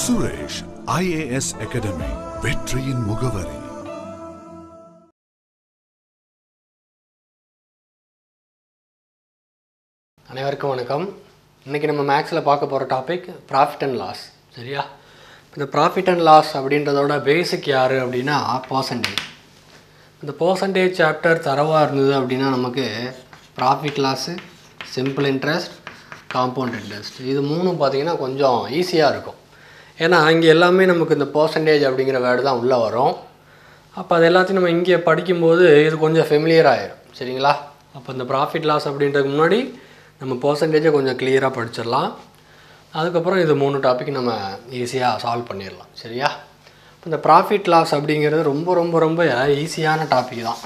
Suresh IAS academy வெற்றியின் முகவரி அனைவருக்கும் வணக்கம் இன்றைக்கி நம்ம மேக்ஸில் பார்க்க போகிற டாபிக் ப்ராஃபிட் அண்ட் லாஸ் சரியா இந்த ப்ராஃபிட் அண்ட் லாஸ் அப்படின்றதோட பேசிக் யார் அப்படின்னா பர்சன்டேஜ் இந்த பர்சன்டேஜ் சாப்டர் தரவாக இருந்தது அப்படின்னா நமக்கு profit loss simple interest compound interest இது மூணும் பார்த்தீங்கன்னா கொஞ்சம் ஈஸியாக இருக்கும் ஏன்னா இங்கே எல்லாமே நமக்கு இந்த பர்சன்டேஜ் அப்படிங்கிற வேர்டு தான் உள்ளே வரும் அப்போ அது எல்லாத்தையும் நம்ம இங்கே படிக்கும்போது இது கொஞ்சம் ஃபெமிலியர் ஆயிரும் சரிங்களா அப்போ இந்த ப்ராஃபிட் லாஸ் அப்படின்றதுக்கு முன்னாடி நம்ம பர்சன்டேஜை கொஞ்சம் கிளியராக படிச்சிடலாம் அதுக்கப்புறம் இது மூணு டாபிக் நம்ம ஈஸியாக சால்வ் பண்ணிடலாம் சரியா இப்போ இந்த ப்ராஃபிட் லாஸ் அப்படிங்கிறது ரொம்ப ரொம்ப ரொம்ப ஈஸியான டாபிக் தான்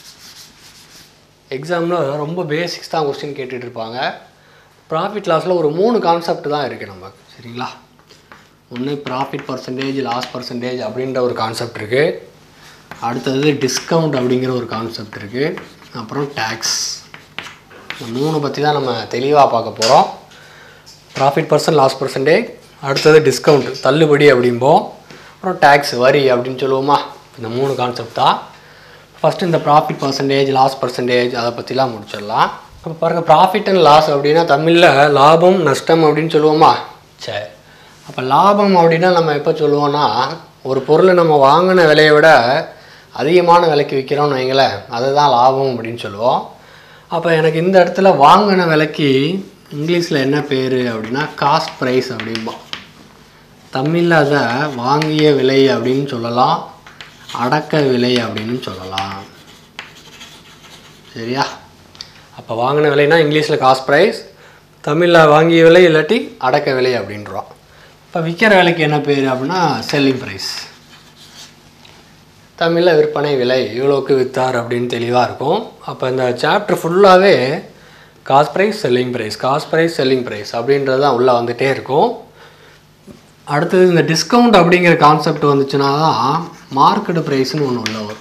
எக்ஸாமில் ரொம்ப பேசிக்ஸ் தான் கொஸ்டின் கேட்டுட்டு இருப்பாங்க ப்ராஃபிட் லாஸில் ஒரு மூணு கான்செப்ட் தான் இருக்குது நமக்கு சரிங்களா ஒன்று ப்ராஃபிட் பர்சன்டேஜ் லாஸ் பர்சன்டேஜ் அப்படின்ற ஒரு கான்செப்ட் இருக்குது அடுத்தது டிஸ்கவுண்ட் அப்படிங்கிற ஒரு கான்செப்ட் இருக்குது அப்புறம் டேக்ஸ் இந்த மூணு பற்றி தான் நம்ம தெளிவாக பார்க்க போகிறோம் ப்ராஃபிட் பர்சன்ட் லாஸ் பர்சன்டேஜ் அடுத்தது டிஸ்கவுண்ட் தள்ளுபடி அப்படிம்போம் அப்புறம் டேக்ஸ் வரி அப்படின்னு சொல்லுவோமா இந்த மூணு கான்செப்ட் தான் ஃபஸ்ட்டு இந்த ப்ராஃபிட் பர்சன்டேஜ் லாஸ் பர்சன்டேஜ் அதை பற்றிலாம் முடிச்சிடலாம் இப்போ பாருங்கள் ப்ராஃபிட் அண்ட் லாஸ் அப்படின்னா தமிழில் லாபம் நஷ்டம் அப்படின்னு சொல்லுவோமா சரி அப்போ லாபம் அப்படின்னா நம்ம எப்போ சொல்லுவோம்னா ஒரு பொருளை நம்ம வாங்கின விலையை விட அதிகமான விலைக்கு விற்கிறோம்னு வைங்களேன் அதுதான் லாபம் அப்படின்னு சொல்லுவோம் அப்போ எனக்கு இந்த இடத்துல வாங்கின விலைக்கு இங்கிலீஷில் என்ன பேர் அப்படின்னா காஸ்ட் ப்ரைஸ் அப்படிம்போம் தமிழில் அதை வாங்கிய விலை அப்படின்னு சொல்லலாம் அடக்க விலை அப்படின்னு சொல்லலாம் சரியா அப்போ வாங்கின விலைனா இங்கிலீஷில் காஸ்ட் ப்ரைஸ் தமிழில் வாங்கிய விலை இல்லாட்டி அடக்க விலை அப்படின்றோம் இப்போ விற்கிற விலைக்கு என்ன பேர் அப்படின்னா செல்லிங் ப்ரைஸ் தமிழில் விற்பனை விலை இவ்வளோக்கு விற்றார் அப்படின்னு தெளிவாக இருக்கும் அப்போ இந்த சாப்டர் ஃபுல்லாகவே cost price selling price cost price selling price அப்படின்றது தான் உள்ளே வந்துகிட்டே இருக்கும் அடுத்தது இந்த டிஸ்கவுண்ட் அப்படிங்கிற கான்செப்ட் வந்துச்சுன்னா தான் மார்க்கெட் ப்ரைஸ்னு ஒன்று உள்ள வரும்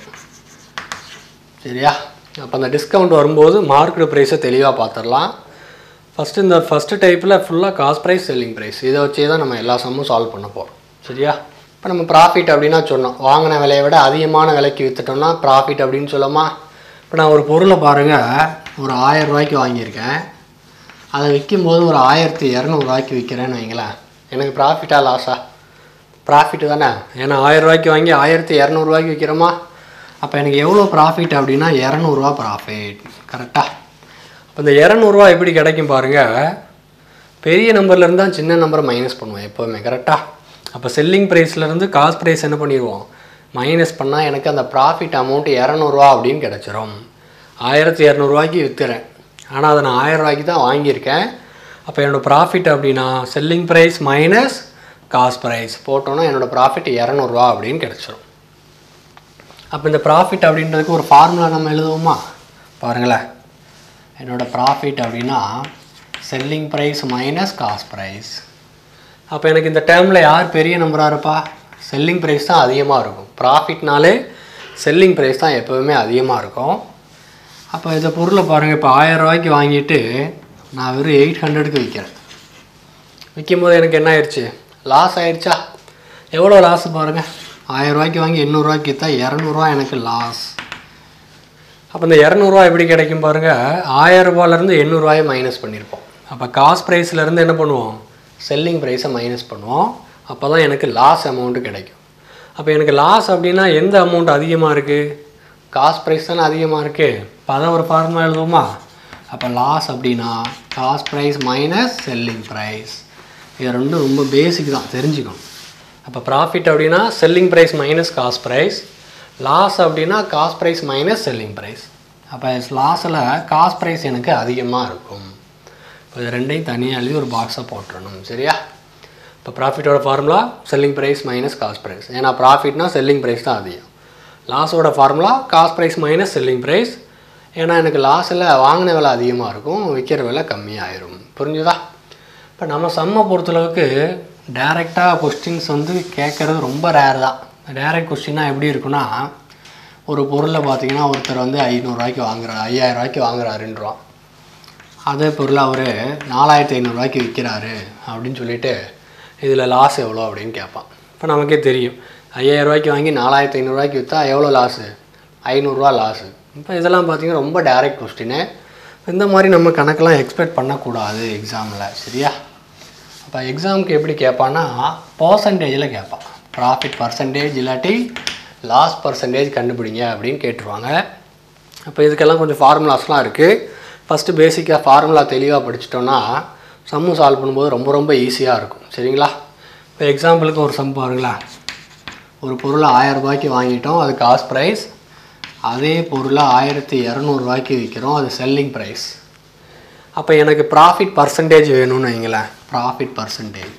சரியா அப்போ அந்த டிஸ்கவுண்ட் வரும்போது மார்க்கெட் ப்ரைஸை தெளிவாக பார்த்துடலாம் ஃபஸ்ட்டு இந்த ஃபஸ்ட்டு டைப்பில் ஃபுல்லாக காஸ்ட் ப்ரைஸ் செல்லிங் ப்ரைஸ் இதை வச்சே தான் நம்ம எல்லா சம்மும் சால்வ் பண்ண போகிறோம் சரியா இப்போ நம்ம ப்ராஃபிட் அப்படின்னா சொன்னோம் வாங்கின விலையை விட அதிகமான விலைக்கு விற்றுட்டோம்னா ப்ராஃபிட் அப்படின்னு சொல்லமா இப்போ நான் ஒரு பொருளை பாருங்கள் ஒரு ஆயிரம் ரூபாய்க்கு வாங்கியிருக்கேன் அதை விற்கும்போது ஒரு ஆயிரத்தி இரநூறுவாய்க்கு விற்கிறேன்னு வைங்களேன் எனக்கு ப்ராஃபிட்டா லாஸா ப்ராஃபிட்டு தானே ஏன்னா ஆயிரம் ரூபாய்க்கு வாங்கி ஆயிரத்தி இரநூறுவாய்க்கு விற்கிறோமா அப்போ எனக்கு எவ்வளோ ப்ராஃபிட் அப்படின்னா இரநூறுவா ப்ராஃபிட் கரெக்டாக அப்போ இந்த இரநூறுவா எப்படி கிடைக்கும் பாருங்கள் பெரிய நம்பர்லேருந்து தான் சின்ன நம்பரை மைனஸ் பண்ணுவோம் எப்போவுமே கரெக்டாக அப்போ செல்லிங் ப்ரைஸ்லேருந்து காஸ்ட் ப்ரைஸ் என்ன பண்ணிடுவோம் மைனஸ் பண்ணால் எனக்கு அந்த ப்ராஃபிட் அமௌண்ட் இரநூறுவா அப்படின்னு கிடச்சிரும் ஆயிரத்தி இரநூறுவாய்க்கு விற்றுறேன் ஆனால் அதை நான் ஆயிரம் ரூபாய்க்கு தான் வாங்கியிருக்கேன் அப்போ என்னோடய ப்ராஃபிட் அப்படின்னா selling price minus cost price போட்டோன்னா என்னோடய ப்ராஃபிட் இரநூறுவா அப்படின்னு கிடச்சிரும் அப்போ இந்த ப்ராஃபிட் அப்படின்றதுக்கு ஒரு ஃபார்முலா நம்ம எழுதுவோமா பாருங்களேன் என்னோடய ப்ராஃபிட் அப்படின்னா selling price minus cost price அப்போ எனக்கு இந்த டேர்மில் யார் பெரிய நம்பராக இருப்பா செல்லிங் ப்ரைஸ் தான் அதிகமாக இருக்கும் ப்ராஃபிட்னாலே செல்லிங் ப்ரைஸ் தான் எப்போவுமே அதிகமாக இருக்கும் அப்போ இந்த பொருளை பாருங்கள் இப்போ ஆயிரம் ரூபாய்க்கு வாங்கிட்டு நான் வெறும் எயிட் ஹண்ட்ரடுக்கு விற்கிறேன் விற்கும் போது எனக்கு என்ன ஆயிடுச்சு லாஸ் ஆயிடுச்சா எவ்வளோ லாஸ் பாருங்கள் ஆயிரம் ரூபாய்க்கு வாங்கி எண்ணூறுரூவாய்க்கு விற்றா இரநூறுவா எனக்கு லாஸ் அப்போ இந்த இரநூறுவா எப்படி கிடைக்கும் பாருங்கள் ஆயிரம் ரூபாயிலேருந்து எண்ணூறுரூவாயை மைனஸ் பண்ணியிருப்போம் அப்போ காஸ்ட் ப்ரைஸ்லேருந்து என்ன பண்ணுவோம் செல்லிங் ப்ரைஸை மைனஸ் பண்ணுவோம் அப்போ தான் எனக்கு லாஸ் அமௌண்ட்டு கிடைக்கும் அப்போ எனக்கு லாஸ் அப்படின்னா எந்த அமௌண்ட் அதிகமாக இருக்குது காஸ்ட் ப்ரைஸ் தானே அதிகமாக இருக்குது இப்போ அதை ஒரு ஃபார்முலா எழுதுவோமா அப்போ லாஸ் அப்படின்னா cost price minus selling price இது ரெண்டும் ரொம்ப பேசிக் தான் தெரிஞ்சுக்கணும் அப்போ ப்ராஃபிட் அப்படின்னா selling price minus cost price loss அப்படின்னா cost price minus selling price அப்போ லாஸில் காஸ்ட் ப்ரைஸ் எனக்கு அதிகமாக இருக்கும் இப்போ இது ரெண்டையும் தனியாக எழுதி ஒரு பாக்ஸை போட்டுறணும் சரியா இப்போ ப்ராஃபிட்டோட formula selling price minus cost price ஏன்னா ப்ராஃபிட்னா செல்லிங் ப்ரைஸ் தான் அதிகம் லாஸோட formula cost price minus selling price ஏன்னா எனக்கு லாஸில் வாங்கின விலை அதிகமாக இருக்கும் விற்கிற விலை கம்மியாயிரும் புரிஞ்சுதா இப்போ நம்ம சம்மை பொறுத்தளவுக்கு டைரெக்டாக கொஸ்டின்ஸ் வந்து கேட்குறது ரொம்ப ரேர் தான் டைரக்ட் கொஸ்டின்னா எப்படி இருக்குன்னா ஒரு பொருளை பார்த்தீங்கன்னா ஒருத்தர் வந்து ஐநூறுரூவாய்க்கு வாங்குறாரு ஐயாயிரம் ரூபாய்க்கு வாங்குறாருன்றோம் அதே பொருள் அவர் நாலாயிரத்தி ஐநூறுரூவாய்க்கு விற்கிறாரு அப்படின்னு சொல்லிட்டு இதில் லாஸ் எவ்வளோ அப்படின்னு கேட்பான் இப்போ நமக்கே தெரியும் ஐயாயிரம் ரூபாய்க்கு வாங்கி நாலாயிரத்தி ஐநூறுரூவாய்க்கு விற்றா எவ்வளோ லாஸு ஐநூறுரூவா லாஸு இப்போ இதெல்லாம் பார்த்தீங்கன்னா ரொம்ப டைரக்ட் கொஸ்டின் இந்த மாதிரி நம்ம கணக்கெல்லாம் எக்ஸ்பெக்ட் பண்ணக்கூடாது எக்ஸாமில் சரியா அப்போ எக்ஸாமுக்கு எப்படி கேட்பான்னா பர்சன்டேஜில் கேட்பான் ப்ராஃபிட் பர்சன்டேஜ் இல்லாட்டி லாஸ் பர்சன்டேஜ் கண்டுபிடிங்க அப்படின்னு கேட்டுருவாங்க அப்போ இதுக்கெல்லாம் கொஞ்சம் ஃபார்முலாஸ்லாம் இருக்குது ஃபஸ்ட்டு பேசிக்காக ஃபார்முலா தெளிவாக படிச்சிட்டோன்னா சம்மு சால்வ் பண்ணும்போது ரொம்ப ரொம்ப ஈஸியாக இருக்கும் சரிங்களா இப்போ எக்ஸாம்பிளுக்கு ஒரு சம் பாருங்களேன் ஒரு பொருளை ஆயிரம் ரூபாய்க்கு வாங்கிட்டோம் அது காஸ்ட் ப்ரைஸ் அதே பொருளை ஆயிரத்தி இரநூறுவாய்க்கு விற்கிறோம் அது செல்லிங் ப்ரைஸ் அப்போ எனக்கு ப்ராஃபிட் பர்சன்டேஜ் வேணும்னு வைங்களேன் ப்ராஃபிட் பர்சன்டேஜ்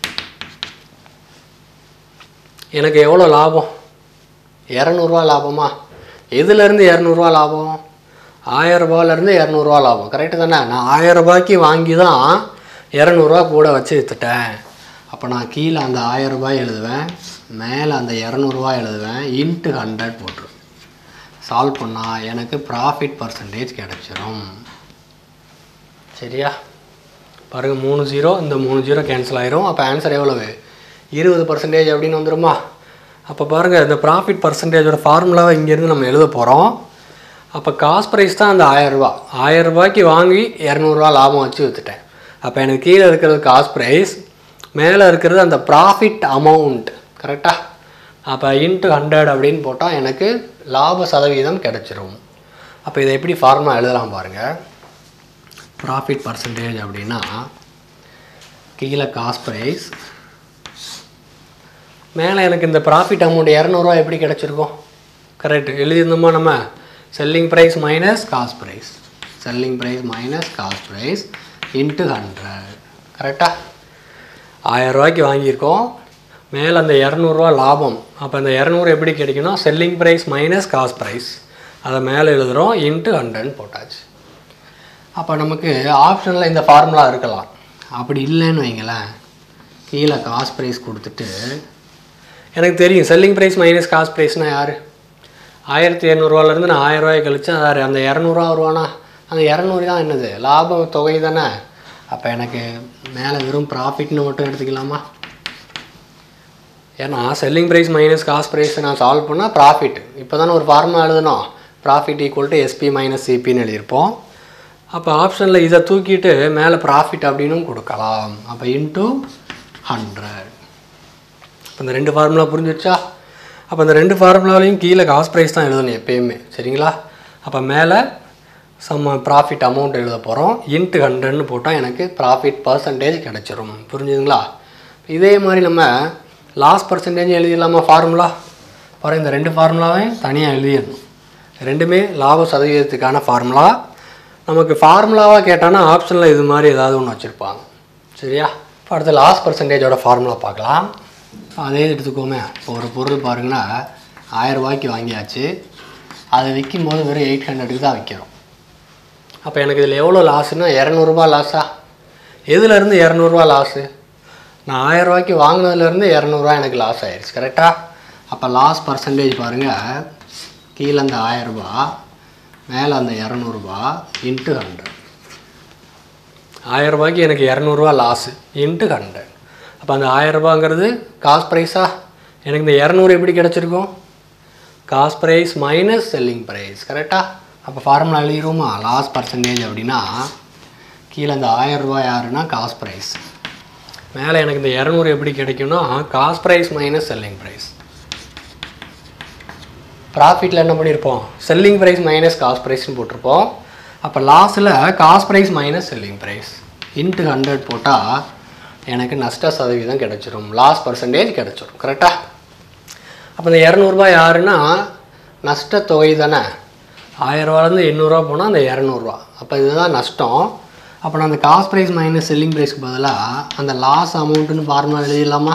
எனக்கு எவ்வளோ லாபம் இரநூறுவா லாபமா எதுலேருந்து இரநூறுவா லாபம் ஆயிரம் ரூபாயிலேருந்து இரநூறுவா லாபம் கரெக்டு தானே நான் ஆயிரம் ரூபாய்க்கு வாங்கி தான் இரநூறுவா கூட வச்சு விற்றுட்டேன் அப்போ நான் கீழே அந்த ஆயிரம் ரூபாய் எழுதுவேன் மேலே அந்த இரநூறுவா எழுதுவேன் இன்ட்டு ஹண்ட்ரட் போட்டுருவேன் சால்வ் பண்ணால் எனக்கு ப்ராஃபிட் பர்சன்டேஜ் கிடச்சிரும் சரியா பாருங்க மூணு ஜீரோ இந்த மூணு ஜீரோ கேன்சல் ஆயிரும் அப்போ ஆன்சர் எவ்வளவு இருபது பர்சன்டேஜ் அப்படின்னு வந்துருமா அப்போ பாருங்கள் இந்த ப்ராஃபிட் பர்சன்டேஜோட ஃபார்முலாவை இங்கேருந்து நம்ம எழுத போகிறோம் அப்போ காஸ்ட் ப்ரைஸ் தான் அந்த ஆயரூபா ஆயிரம் ரூபாய்க்கு வாங்கி இரநூறுவா லாபம் வச்சு விற்றுட்டேன் அப்போ எனக்கு கீழே இருக்கிறது காஸ்ட் ப்ரைஸ் மேலே இருக்கிறது அந்த ப்ராஃபிட் அமௌண்ட் கரெக்டாக அப்போ இன்ட்டு ஹண்ட்ரட் அப்படின்னு போட்டால் எனக்கு லாப சதவீதம் கிடச்சிரும் அப்போ இதை எப்படி ஃபார்முலா எழுதலாம் பாருங்கள் ப்ராஃபிட் பர்சன்டேஜ் அப்படின்னா கீழே காஸ்ட் ப்ரைஸ் மேலே எனக்கு இந்த ப்ராஃபிட் அமௌண்ட் இரநூறுவா எப்படி கிடச்சிருக்கும் கரெக்ட் எழுதியிருந்தோமா நம்ம selling price minus cost price selling price minus cost price into hundred கரெக்டாக ஆயிரம் ரூபாய்க்கு வாங்கியிருக்கோம் மேலே அந்த இரநூறுவா லாபம் அப்போ அந்த இரநூறு எப்படி கிடைக்கும்னா selling price minus cost price அதை மேலே எழுதுகிறோம் இன்ட்டு ஹண்ட்ரட்னு போட்டாச்சு அப்போ நமக்கு ஆப்ஷனில் இந்த ஃபார்முலா இருக்கலாம் அப்படி இல்லைன்னு வைங்களேன் கீழே காஸ்ட் ப்ரைஸ் கொடுத்துட்டு எனக்கு தெரியும் செல்லிங் ப்ரைஸ் மைனஸ் காஸ்ட் ப்ரைஸ்னால் யார் ஆயிரத்தி இரநூறுவாலேருந்து நான் ஆயிரம் ரூபாய் கழிச்சு யார் அந்த இரநூறுவா வருவானா அந்த இரநூறு தான் என்னது லாபம் தொகை தானே அப்போ எனக்கு மேலே வெறும் ப்ராஃபிட்னு மட்டும் எடுத்துக்கலாமா ஏன்னா selling price minus cost price நான் சால்வ் பண்ணால் ப்ராஃபிட் இப்போ தானே ஒரு ஃபார்முலா எழுதணும் profit equal to SP minus சிபின்னு எழுதியிருப்போம் அப்போ ஆப்ஷனில் இதை தூக்கிட்டு மேலே ப்ராஃபிட் அப்படின்னும் கொடுக்கலாம் அப்போ இன்ட்டு ஹண்ட்ரட் இப்போ இந்த ரெண்டு ஃபார்முலா புரிஞ்சிருச்சா அப்போ இந்த ரெண்டு ஃபார்முலாவிலையும் கீழே காஸ்ட் ப்ரைஸ் தான் எழுதணும் எப்பயுமே சரிங்களா அப்போ மேலே சம்ம ப்ராஃபிட் அமௌண்ட் எழுத போகிறோம் இன்ட்டு ஹண்ட்ரட்னு போட்டால் எனக்கு ப்ராஃபிட் பர்சன்டேஜ் கிடச்சிரும் புரிஞ்சுதுங்களா இதே மாதிரி நம்ம லாஸ் பர்சன்டேஜ் எழுதிடலாமா ஃபார்முலா பாருங்க இந்த ரெண்டு ஃபார்முலாவையும் தனியாக எழுதிடணும் ரெண்டுமே லாப சதவீதத்துக்கான ஃபார்முலா நமக்கு ஃபார்முலாவாக கேட்டானா ஆப்ஷனில் இது மாதிரி ஏதாவது ஒன்று வச்சுருப்பாங்க சரியா இப்போ அடுத்து லாஸ் பர்சன்டேஜோட ஃபார்முலா பார்க்கலாம் அதே எடுத்துக்கோமே இப்போ ஒரு பொருள் பாருங்கன்னா ஆயிரம் ரூபாய்க்கு வாங்கியாச்சு அதை விற்கும் போது வெறும் எயிட் ஹண்ட்ரடுக்கு தான் விற்கிறோம் அப்போ எனக்கு இதில் எவ்வளோ லாஸுன்னா இரநூறுபா லாஸா எதுலேருந்து இரநூறுவா லாஸு நான் ஆயிரம் ரூபாய்க்கு வாங்கினதுலேருந்து இரநூறுவா எனக்கு லாஸ் ஆயிடுச்சு கரெக்டாக அப்போ லாஸ் பர்சன்டேஜ் பாருங்கள் கீழே அந்த ஆயரூபா மேலே அந்த இரநூறுபா இன்ட்டு ஹண்ட்ரட் ஆயிரம் ரூபாய்க்கு எனக்கு இரநூறுவா லாஸு இன்ட்டு ஹண்ட்ரட் அப்போ அந்த ஆயிரம் ரூபாங்கிறது காஸ்ட் ப்ரைஸா எனக்கு இந்த இரநூறு எப்படி கிடச்சிருக்கும் cost price minus selling price கரெக்டாக அப்போ ஃபார்முலா எழுதிடுவோமா லாஸ் பர்சன்டேஜ் அப்படின்னா கீழே இந்த ஆயிரம் ரூபாய் யாருன்னா காஸ்ட் ப்ரைஸ் மேலே எனக்கு இந்த இரநூறு எப்படி கிடைக்கும்னா cost price minus selling price ப்ராஃபிட்டில் என்ன பண்ணியிருப்போம் செல்லிங் ப்ரைஸ் மைனஸ் காஸ்ட் ப்ரைஸ்னு போட்டிருப்போம் அப்போ லாஸில் cost price minus selling price into hundred போட்டால் எனக்கு நஷ்ட சதவீதம் கிடச்சிரும் லாஸ் பர்சன்டேஜ் கிடச்சிரும் கரெக்டாக அப்போ இந்த இரநூறுபா யாருன்னா நஷ்ட தொகை தானே ஆயிரரூவாலேருந்து எண்ணூறுரூவா போனால் அந்த இரநூறுவா அப்போ இதுதான் நஷ்டம் அப்போ நான் அந்த காஸ்ட் ப்ரைஸ் மைனஸ் செல்லிங் ப்ரைஸ்க்கு பதிலாக அந்த லாஸ் அமௌண்ட்டுன்னு ஃபார்முலா எழுதிடலாமா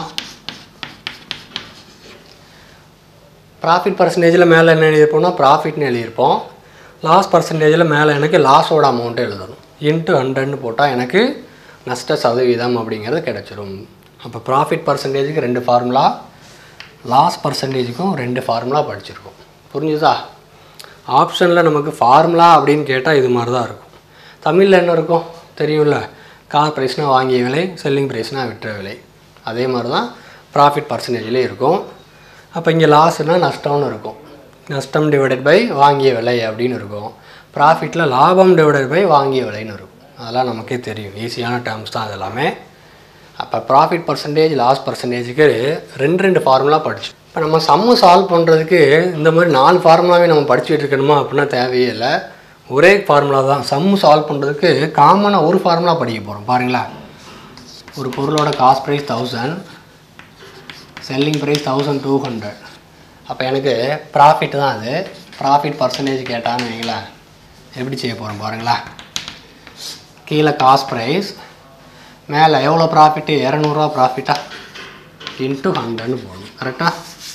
ப்ராஃபிட் பர்சன்டேஜில் மேலே என்ன எழுதியிருப்போம்னா ப்ராஃபிட்னு எழுதியிருப்போம் லாஸ் பர்சன்டேஜில் மேலே எனக்கு லாஸோட அமௌண்ட்டு எழுதணும் இன்ட்டு ஹண்ட்ரட்னு போட்டால் எனக்கு நஷ்ட சதவீதம் அப்படிங்கிறது கிடச்சிரும் அப்போ ப்ராஃபிட் பர்சன்டேஜுக்கு ரெண்டு ஃபார்முலா லாஸ் பர்சன்டேஜுக்கும் ரெண்டு ஃபார்முலா படிச்சிருக்கோம் புரிஞ்சுதா ஆப்ஷனில் நமக்கு ஃபார்முலா அப்படின்னு கேட்டால் இது மாதிரி தான் இருக்கும் தமிழில் என்ன இருக்கும் தெரியும்ல கார் ப்ரைஸ்னால் வாங்கிய விலை செல்லிங் ப்ரைஸ்னால் விற்ற விலை அதே மாதிரி தான் ப்ராஃபிட் பர்சன்டேஜ்லேயும் இருக்கும் அப்போ இங்கே லாஸ்னால் நஷ்டம்னு இருக்கும் நஷ்டம் டிவைடட் பை வாங்கிய விலை அப்படின்னு இருக்கும் ப்ராஃபிட்டில் லாபம் டிவைடட் பை வாங்கிய விலைன்னு இருக்கும் அதெல்லாம் நமக்கே தெரியும் ஈஸியான டேர்ம்ஸ் தான் அது எல்லாமே அப்போ ப்ராஃபிட் பர்சன்டேஜ் லாஸ் பர்சன்டேஜுக்கு ரெண்டு ரெண்டு ஃபார்முலா படிச்சு இப்போ நம்ம சம்மு சால்வ் பண்ணுறதுக்கு இந்த மாதிரி நாலு ஃபார்முலாவே நம்ம படிச்சுட்டு இருக்கணுமா அப்படின்னா தேவையே இல்லை ஒரே ஃபார்முலா தான் சம்மு சால்வ் பண்ணுறதுக்கு காமனாக ஒரு ஃபார்முலா படிக்க போகிறோம் பாருங்களேன் ஒரு பொருளோட cost price thousand selling price thousand two hundred அப்போ எனக்கு ப்ராஃபிட் தான் அது ப்ராஃபிட் பர்சன்டேஜ் கேட்டான்னு வைங்களேன் எப்படி செய்ய போகிறோம் பாருங்களேன் கீழே காஸ்ட் ப்ரைஸ் மேலே எவ்வளோ ப்ராஃபிட்டு இரநூறுவா ப்ராஃபிட்டா இன்ட்டு ஹண்ட்ரட்னு போடணும் கரெக்டாக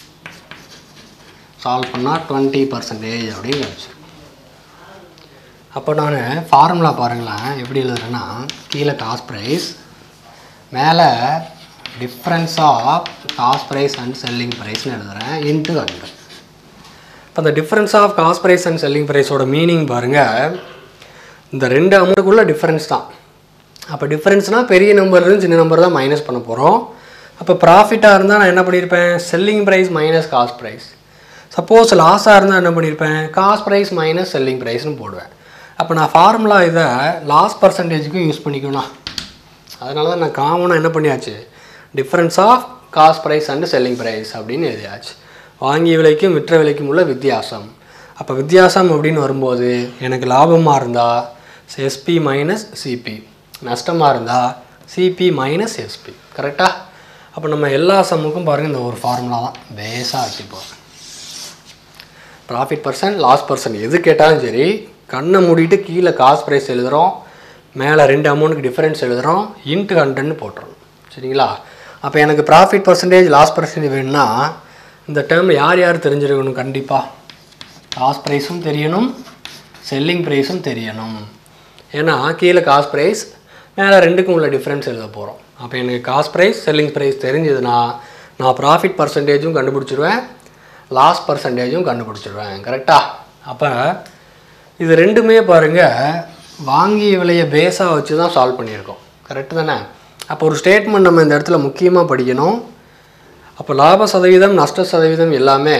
சால்வ் பண்ணால் டுவெண்ட்டி பர்சன்டேஜ் அப்படின்னு கிடச்சி அப்போ நான் ஃபார்முலா பாருங்களேன் எப்படி எழுதுறேன்னா கீழே காஸ்ட் ப்ரைஸ் மேலே difference of cost price and selling ப்ரைஸ்னு எழுதுறேன் இன்ட்டு ஹண்ட்ரட் இப்போ அந்த difference of cost price and selling ப்ரைஸோட மீனிங் பாருங்கள் இந்த ரெண்டு அமௌண்ட்டுக்குள்ள டிஃப்ரென்ஸ் தான் அப்போ டிஃப்ரென்ஸ்னால் பெரிய நம்பர்லேருந்து சின்ன நம்பர் தான் மைனஸ் பண்ண போகிறோம் அப்போ ப்ராஃபிட்டாக இருந்தால் நான் என்ன பண்ணியிருப்பேன் selling price minus cost price suppose லாஸாக இருந்தால் என்ன பண்ணியிருப்பேன் காஸ்ட் ப்ரைஸ் மைனஸ் செல்லிங் ப்ரைஸ்னு போடுவேன் அப்போ நான் ஃபார்முலா இதை லாஸ் பர்சன்டேஜுக்கும் யூஸ் பண்ணிக்கணும் அதனால தான் நான் காமனாக என்ன பண்ணியாச்சு difference of cost price and selling price அப்படின்னு எழுதியாச்சு வாங்கிய விலைக்கும் விற்ற விலைக்கும் உள்ள வித்தியாசம் அப்போ வித்தியாசம் அப்படின்னு வரும்போது எனக்கு லாபமாக இருந்தால் எஸ்பி மைனஸ் சிபி நஷ்டமாக இருந்தால் சிபி மைனஸ் எஸ்பி கரெக்டாக அப்போ நம்ம எல்லா சம்முக்கும் பாருங்கள் இந்த ஒரு ஃபார்முலா தான் பேஸாக வச்சுப்போம் ப்ராஃபிட் பர்சன் லாஸ் பர்சன் எது கேட்டாலும் சரி கண்ணை மூடிட்டு கீழே காஸ்ட் ப்ரைஸ் எழுதுகிறோம் மேலே ரெண்டு அமௌண்ட்டுக்கு டிஃப்ரென்ஸ் எழுதுகிறோம் இன்ட்டு ஹண்ட்ரட்னு போட்டுறோம் சரிங்களா அப்போ எனக்கு ப்ராஃபிட் பர்சன்டேஜ் லாஸ் பர்சன்டேஜ் வேணும்னா இந்த டேர்மில் யார் யார் தெரிஞ்சிருக்கணும் கண்டிப்பாக காஸ்ட் ப்ரைஸும் தெரியணும் செல்லிங் ப்ரைஸும் தெரியணும் ஏன்னா கீழே காஸ்ட் ப்ரைஸ் மேலே ரெண்டுக்கும் உள்ள டிஃப்ரென்ஸ் எழுத போகிறோம் அப்போ எனக்கு காஸ்ட் ப்ரைஸ் செல்லிங் ப்ரைஸ் தெரிஞ்சதுன்னா நான் ப்ராஃபிட் பர்சன்டேஜும் கண்டுபிடிச்சிருவேன் லாஸ் பர்சன்டேஜும் கண்டுபிடிச்சிருவேன் கரெக்டாக அப்போ இது ரெண்டுமே பாருங்கள் வாங்கிய விலையை பேஸாக வச்சு தான் சால்வ் பண்ணியிருக்கோம் கரெக்டு தானே அப்போ ஒரு ஸ்டேட்மெண்ட் நம்ம இந்த இடத்துல முக்கியமாக படிக்கணும் அப்போ லாப சதவீதம் நஷ்ட சதவீதம் எல்லாமே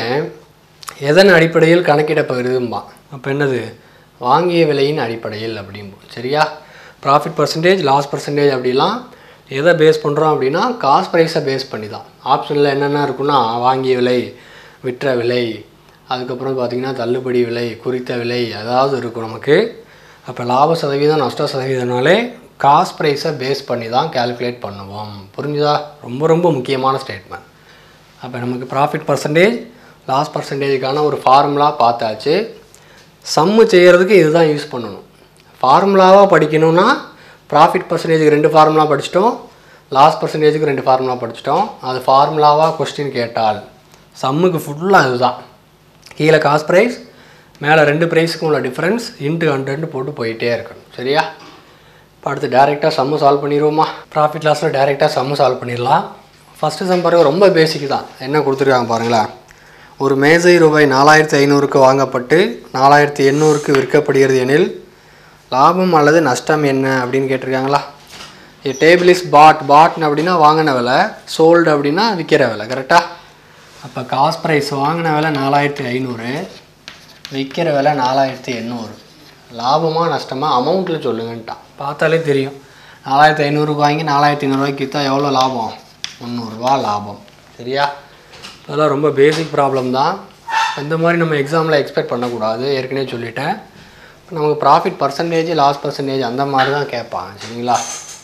எதன் அடிப்படையில் கணக்கிடப்படுதும்பா அப்போ என்னது வாங்கிய விலையின் அடிப்படையில் அப்படிம்போம் சரியா ப்ராஃபிட் பர்சன்டேஜ் லாஸ் பர்சன்டேஜ் அப்படிலாம் எதை பேஸ் பண்ணுறோம் அப்படின்னா காஸ்ட் ப்ரைஸை பேஸ் பண்ணி தான் ஆப்ஷனில் என்னென்ன இருக்குன்னா வாங்கிய விலை விற்ற விலை அதுக்கப்புறம் பார்த்திங்கன்னா தள்ளுபடி விலை குறித்த விலை அதாவது இருக்கும் நமக்கு அப்போ லாப சதவீதம் நஷ்ட சதவீதம்னாலே காஸ்ட் ப்ரைஸை பேஸ் பண்ணி தான் கால்குலேட் பண்ணுவோம் புரிஞ்சுதா ரொம்ப ரொம்ப முக்கியமான ஸ்டேட்மெண்ட் அப்போ நமக்கு ப்ராஃபிட் பர்சன்டேஜ் லாஸ் பர்சன்டேஜுக்கான ஒரு ஃபார்முலா பார்த்தாச்சு சம்மு செய்கிறதுக்கு இதுதான் யூஸ் பண்ணணும் ஃபார்முலாவாக படிக்கணும்னா ப்ராஃபிட் பர்சன்டேஜுக்கு ரெண்டு ஃபார்முலா படிச்சிட்டோம் லாஸ் பர்சன்டேஜுக்கு ரெண்டு ஃபார்முலா படிச்சிட்டோம் அது ஃபார்முலாவாக கொஸ்டின் கேட்டால் சம்முக்கு ஃபுல்லாக இதுதான் கீழே காஸ்ட் ப்ரைஸ் மேலே ரெண்டு ப்ரைஸுக்கும் உள்ள டிஃப்ரென்ஸ் இன்ட்டு ஹண்ட்ரட்னு போட்டு போயிட்டே இருக்கணும் சரியா இப்போ அடுத்து டேரெக்டாக சம்மு சால்வ் பண்ணிடுவோமா ப்ராஃபிட் லாஸில் டேரெக்டாக சம்மு சால்வ் பண்ணிடலாம் ஃபஸ்ட்டு சம் பாருங்க ரொம்ப பேசிக் தான் என்ன கொடுத்துருக்காங்க பாருங்களேன் ஒரு மேஜை ரூபாய் நாலாயிரத்தி ஐநூறுக்கு வாங்கப்பட்டு நாலாயிரத்தி எண்ணூறுக்கு விற்கப்படுகிறது எனில் லாபம் அல்லது நஷ்டம் என்ன அப்படின்னு கேட்டிருக்காங்களா ஏ டேபிள் இஸ் பாட் பாட்னு அப்படின்னா வாங்கின விலை சோல்டு அப்படின்னா விற்கிற விலை கரெக்டாக அப்போ காஸ்ட் ப்ரைஸ் வாங்கின விலை நாலாயிரத்தி ஐநூறு விற்கிற விலை நாலாயிரத்தி எண்ணூறு லாபமாக நஷ்டமாக அமௌண்ட்டில் சொல்லுங்கன்ட்டான் பார்த்தாலே தெரியும் நாலாயிரத்தி ஐநூறுக்கு வாங்கி நாலாயிரத்தி ஐநூறுரூவாய்க்கு விற்றா எவ்வளோ லாபம் முந்நூறுரூவா லாபம் சரியா அதெல்லாம் ரொம்ப பேசிக் ப்ராப்ளம் தான் இந்த மாதிரி நம்ம எக்ஸாமில் எக்ஸ்பெக்ட் பண்ணக்கூடாது ஏற்கனவே சொல்லிட்டேன் இப்போ நமக்கு ப்ராஃபிட் பர்சன்டேஜ் லாஸ் பர்சன்டேஜ் அந்த மாதிரி தான் கேட்பான் சரிங்களா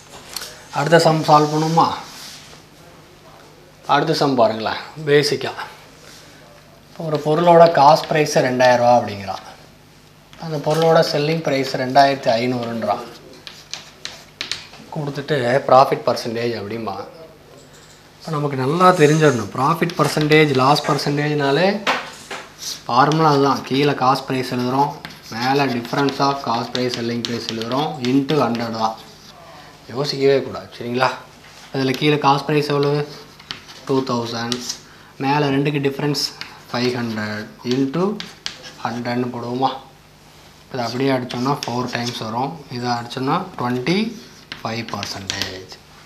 அடுத்த சம் சால்வ் பண்ணுமா அடுத்த சம் பாருங்களேன் பேசிக்காக இப்போ ஒரு பொருளோட காஸ்ட் ப்ரைஸு ரெண்டாயிரரூவா அப்படிங்கிறான் அந்த பொருளோட செல்லிங் ப்ரைஸ் ரெண்டாயிரத்தி ஐநூறுன்றான் கொடுத்துட்டு ப்ராஃபிட் பர்சன்டேஜ் அப்படிம்பா இப்போ நமக்கு நல்லா தெரிஞ்சிடணும் ப்ராஃபிட் பர்சன்டேஜ் லாஸ் பர்சன்டேஜ்னாலே ஃபார்முலா அதுதான் கீழே காஸ்ட் ப்ரைஸ் எழுதுகிறோம் மேலே difference of cost price selling price எழுதுகிறோம் இன்ட்டு ஹண்ட்ரட் தான் யோசிக்கவே கூடாது சரிங்களா அதில் கீழே காஸ்ட் ப்ரைஸ் எவ்வளவு டூ தௌசண்ட் மேலே ரெண்டுக்கு டிஃப்ரென்ஸ் ஃபைவ் ஹண்ட்ரட் இன்ட்டு ஹண்ட்ரட்னு போடுவோமா இதை அப்படியே அடித்தோம்னா ஃபோர் டைம்ஸ் வரும் இதை அடித்தோம்னா டுவெண்ட்டி ஃபைவ் பர்சன்டேஜ்